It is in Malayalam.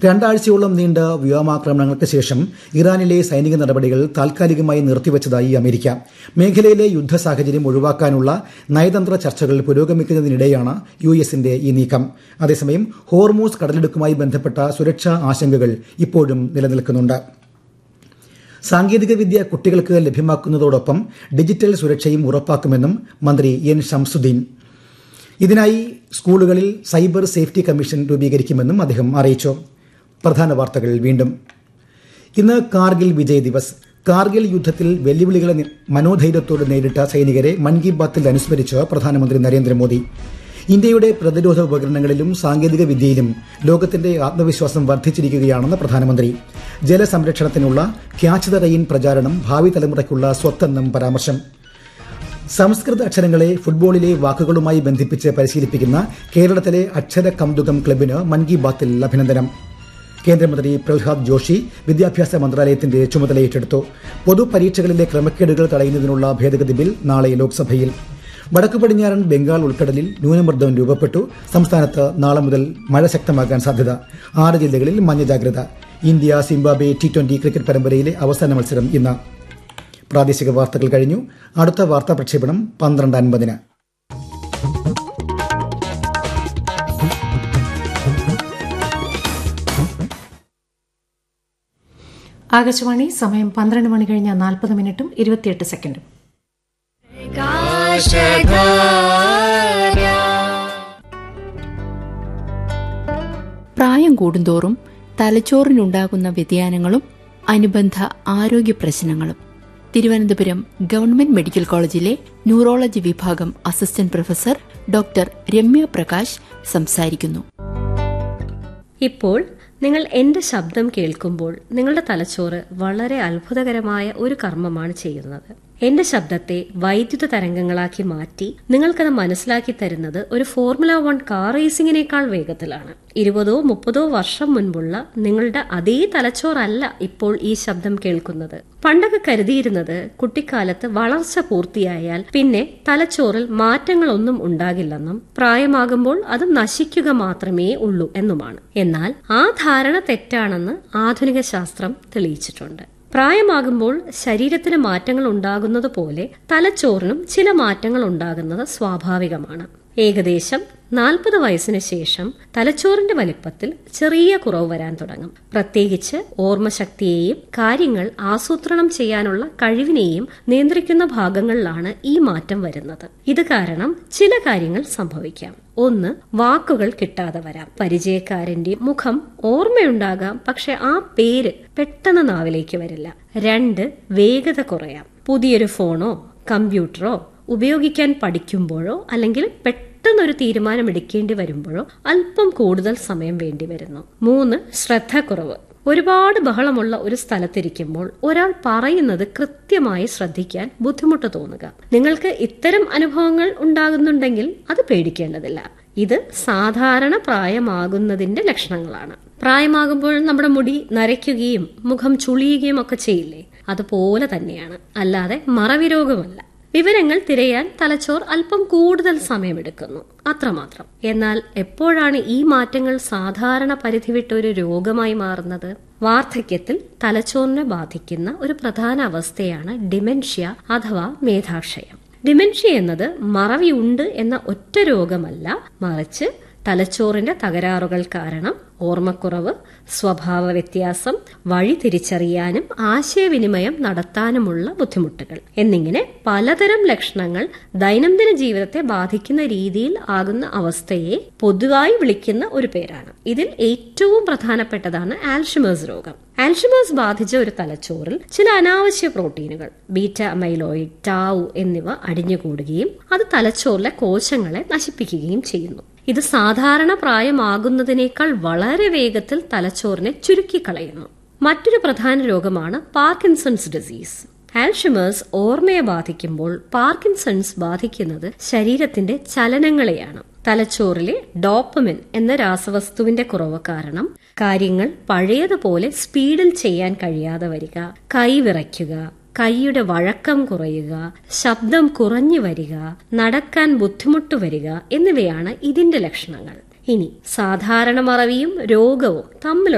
രണ്ടാഴ്ചയോളം നീണ്ട വ്യോമാക്രമണങ്ങൾക്ക് ശേഷം ഇറാനിലെ സൈനിക നടപടികൾ താൽക്കാലികമായി നിർത്തിവച്ചതായി അമേരിക്ക മേഖലയിലെ യുദ്ധ സാഹചര്യം ഒഴിവാക്കാനുള്ള നയതന്ത്ര ചർച്ചകൾ പുരോഗമിക്കുന്നതിനിടെയാണ് യു എസിന്റെ ഈ നീക്കം അതേസമയം ഹോർമൂസ് കടലെടുക്കുമായി ബന്ധപ്പെട്ട സുരക്ഷാ ആശങ്കകൾ ഇപ്പോഴും നിലനിൽക്കുന്നുണ്ട് സാങ്കേതികവിദ്യ കുട്ടികൾക്ക് ലഭ്യമാക്കുന്നതോടൊപ്പം ഡിജിറ്റൽ സുരക്ഷയും ഉറപ്പാക്കുമെന്നും മന്ത്രി എൻ ഷംസുദ്ദീൻ ഇതിനായി സ്കൂളുകളിൽ സൈബർ സേഫ്റ്റി കമ്മീഷൻ രൂപീകരിക്കുമെന്നും അദ്ദേഹം അറിയിച്ചു പ്രധാന വാർത്തകൾ വീണ്ടും ഇന്ന് കാർഗിൽ വിജയ് ദിവസ് കാർഗിൽ യുദ്ധത്തിൽ വെല്ലുവിളികളെ നി- മനോധൈര്യത്തോടെ നേരിട്ട സൈനികരെ മൻ കി ബാത്തിൽ അനുസ്മരിച്ച് പ്രധാനമന്ത്രി നരേന്ദ്രമോദി ഇന്ത്യയുടെ പ്രതിരോധ ഉപകരണങ്ങളിലും സാങ്കേതിക വിദ്യയിലും ലോകത്തിന്റെ ആത്മവിശ്വാസം വർദ്ധിച്ചിരിക്കുകയാണെന്ന് പ്രധാനമന്ത്രി ജലസംരക്ഷണത്തിനുള്ള ക്യാച്ച് ദ റെയിൻ പ്രചാരണം ഭാവി തലമുറയ്ക്കുള്ള സ്വത്തെന്നും പരാമർശം സംസ്കൃത അക്ഷരങ്ങളെ ഫുട്ബോളിലെ വാക്കുകളുമായി ബന്ധിപ്പിച്ച് പരിശീലിപ്പിക്കുന്ന കേരളത്തിലെ അക്ഷര കൗതുകം ക്ലബിന് മൻ കി ബാത്തിൽ അഭിനന്ദനം കേന്ദ്രമന്ത്രി പ്രഹ്ലാദ് ജോഷി വിദ്യാഭ്യാസ മന്ത്രാലയത്തിന്റെ ചുമതല ഏറ്റെടുത്തു പൊതുപരീക്ഷകളിലെ ക്രമക്കേടുകൾ തടയുന്നതിനുള്ള ഭേദഗതി ബിൽ നാളെ ലോക്സഭയിൽ വടക്കു പടിഞ്ഞാറൻ ബംഗാൾ ഉൾക്കടലിൽ ന്യൂനമർദ്ദം രൂപപ്പെട്ടു സംസ്ഥാനത്ത് നാളെ മുതൽ മഴ ശക്തമാകാൻ സാധ്യത ആറ് ജില്ലകളിൽ മഞ്ഞ ജാഗ്രത India Zimbabwe T twenty cricket പരമ്പരയിലെ അവസാന മത്സരം ഇന്ന് പ്രാദേശിക വാർത്തകൾ കഴിഞ്ഞു അടുത്ത വാർത്താ പ്രക്ഷേപണം പന്ത്രണ്ട് അൻപതിന് ആകാശവാണി സമയം പന്ത്രണ്ട് മണി കഴിഞ്ഞ നാൽപ്പത് മിനിറ്റും ഇരുപത്തിയെട്ട് സെക്കൻഡും പ്രായം കൂടുന്തോറും തലച്ചോറിനുണ്ടാകുന്ന വ്യതിയാനങ്ങളും അനുബന്ധ ആരോഗ്യ പ്രശ്നങ്ങളും തിരുവനന്തപുരം ഗവൺമെന്റ് മെഡിക്കൽ കോളേജിലെ ന്യൂറോളജി വിഭാഗം assistant professor doctor Ramya Prakash സംസാരിക്കുന്നു ഇപ്പോൾ നിങ്ങൾ എന്റെ ശബ്ദം കേൾക്കുമ്പോൾ നിങ്ങളുടെ തലച്ചോറ് വളരെ അത്ഭുതകരമായ ഒരു കർമ്മമാണ് ചെയ്യുന്നത് എന്റെ ശബ്ദത്തെ വൈദ്യുത തരംഗങ്ങളാക്കി മാറ്റി നിങ്ങൾക്കത് മനസ്സിലാക്കി തരുന്നത് ഒരു ഫോർമുല വൺ കാർ റേസിംഗിനേക്കാൾ വേഗത്തിലാണ് ഇരുപതോ മുപ്പതോ വർഷം മുൻപുള്ള നിങ്ങളുടെ അതേ തലച്ചോറല്ല ഇപ്പോൾ ഈ ശബ്ദം കേൾക്കുന്നത് പണ്ടൊക്കെ കരുതിയിരുന്നത് കുട്ടിക്കാലത്ത് വളർച്ച പൂർത്തിയായാൽ പിന്നെ തലച്ചോറിൽ മാറ്റങ്ങളൊന്നും ഉണ്ടാകില്ലെന്നും പ്രായമാകുമ്പോൾ അത് നശിക്കുക മാത്രമേ ഉള്ളൂ എന്നുമാണ് എന്നാൽ ആ ധാരണ തെറ്റാണെന്ന് ആധുനിക ശാസ്ത്രം തെളിയിച്ചിട്ടുണ്ട് പ്രായമാകുമ്പോൾ ശരീരത്തിന് മാറ്റങ്ങൾ ഉണ്ടാകുന്നത് പോലെ തലച്ചോറിനും ചില മാറ്റങ്ങൾ ഉണ്ടാകുന്നത് സ്വാഭാവികമാണ് ഏകദേശം നാൽപ്പത് വയസ്സിന് ശേഷം തലച്ചോറിന്റെ വലിപ്പത്തിൽ ചെറിയ കുറവ് വരാൻ തുടങ്ങും പ്രത്യേകിച്ച് ഓർമ്മശക്തിയെയും കാര്യങ്ങൾ ആസൂത്രണം ചെയ്യാനുള്ള കഴിവിനെയും നിയന്ത്രിക്കുന്ന ഭാഗങ്ങളിലാണ് ഈ മാറ്റം വരുന്നത് ഇത് കാരണം ചില കാര്യങ്ങൾ സംഭവിക്കാം ഒന്ന് വാക്കുകൾ കിട്ടാതെ വരാം പരിചയക്കാരന്റെ മുഖം ഓർമ്മയുണ്ടാകാം പക്ഷെ ആ പേര് പെട്ടെന്ന് നാവിലേക്ക് വരില്ല രണ്ട് വേഗത കുറയാം പുതിയൊരു ഫോണോ കമ്പ്യൂട്ടറോ ഉപയോഗിക്കാൻ പഠിക്കുമ്പോഴോ അല്ലെങ്കിൽ പെട്ടെന്നൊരു തീരുമാനം എടുക്കേണ്ടി വരുമ്പോഴോ അല്പം കൂടുതൽ സമയം വേണ്ടി വരുന്നു മൂന്ന് ശ്രദ്ധക്കുറവ് ഒരുപാട് ബഹളമുള്ള ഒരു സ്ഥലത്തിരിക്കുമ്പോൾ ഒരാൾ പറയുന്നത് കൃത്യമായി ശ്രദ്ധിക്കാൻ ബുദ്ധിമുട്ട് തോന്നുക നിങ്ങൾക്ക് ഇത്തരം അനുഭവങ്ങൾ ഉണ്ടാകുന്നുണ്ടെങ്കിൽ അത് പേടിക്കേണ്ടതില്ല ഇത് സാധാരണ പ്രായമാകുന്നതിന്റെ ലക്ഷണങ്ങളാണ് പ്രായമാകുമ്പോൾ നമ്മുടെ മുടി നരയ്ക്കുകയും മുഖം ചുളിയുകയും ഒക്കെ ചെയ്യില്ലേ അതുപോലെ തന്നെയാണ് അല്ലാതെ മറവിരോഗമല്ല വിവരങ്ങൾ തിരയാൻ തലച്ചോർ അല്പം കൂടുതൽ സമയമെടുക്കുന്നു അത്രമാത്രം എന്നാൽ എപ്പോഴാണ് ഈ മാറ്റങ്ങൾ സാധാരണ പരിധി വിട്ട ഒരു രോഗമായി മാറുന്നത് വാർദ്ധക്യത്തിൽ തലച്ചോറിനെ ബാധിക്കുന്ന ഒരു പ്രധാന അവസ്ഥയാണ് ഡിമെൻഷ്യ അഥവാ മേധാക്ഷയം ഡിമെൻഷ്യ എന്നത് മറവിയുണ്ട് എന്ന ഒറ്റ രോഗമല്ല മറിച്ച് തലച്ചോറിന്റെ തകരാറുകൾ കാരണം ഓർമ്മക്കുറവ് സ്വഭാവ വ്യത്യാസം വഴി തിരിച്ചറിയാനും ആശയവിനിമയം നടത്താനുമുള്ള ബുദ്ധിമുട്ടുകൾ എന്നിങ്ങനെ പലതരം ലക്ഷണങ്ങൾ ദൈനംദിന ജീവിതത്തെ ബാധിക്കുന്ന രീതിയിൽ ആകുന്ന അവസ്ഥയെ പൊതുവായി വിളിക്കുന്ന ഒരു പേരാണ് ഇതിൽ ഏറ്റവും പ്രധാനപ്പെട്ടതാണ് ആൽഷിമേഴ്സ് രോഗം ആൽഷിമേഴ്സ് ബാധിച്ച ഒരു തലച്ചോറിൽ ചില അനാവശ്യ പ്രോട്ടീനുകൾ ബീറ്റ അമൈലോയിഡ് ടാവു എന്നിവ അടിഞ്ഞുകൂടുകയും അത് തലച്ചോറിലെ കോശങ്ങളെ നശിപ്പിക്കുകയും ചെയ്യുന്നു ഇത് സാധാരണ പ്രായമാകുന്നതിനേക്കാൾ വളരെ വേഗത്തിൽ തലച്ചോറിനെ ചുരുക്കിക്കളയുന്നു മറ്റൊരു പ്രധാന രോഗമാണ് പാർക്കിൻസൺസ് ഡിസീസ് ആൽഷിമേഴ്സ് ഓർമ്മയെ ബാധിക്കുമ്പോൾ പാർക്കിൻസൺസ് ബാധിക്കുന്നത് ശരീരത്തിന്റെ ചലനങ്ങളെയാണ് തലച്ചോറിലെ ഡോപ്പമിൻ എന്ന രാസവസ്തുവിന്റെ കുറവ് കാരണം കാര്യങ്ങൾ പഴയതുപോലെ സ്പീഡിൽ ചെയ്യാൻ കഴിയാതെ വരിക കൈവിറയ്ക്കുക കൈയുടെ വഴക്കം കുറയുക ശബ്ദം കുറഞ്ഞു വരിക നടക്കാൻ ബുദ്ധിമുട്ട് വരിക എന്നിവയാണ് ഇതിന്റെ ലക്ഷണങ്ങൾ ഇനി സാധാരണ മറവിയും രോഗവും തമ്മിലുള്ള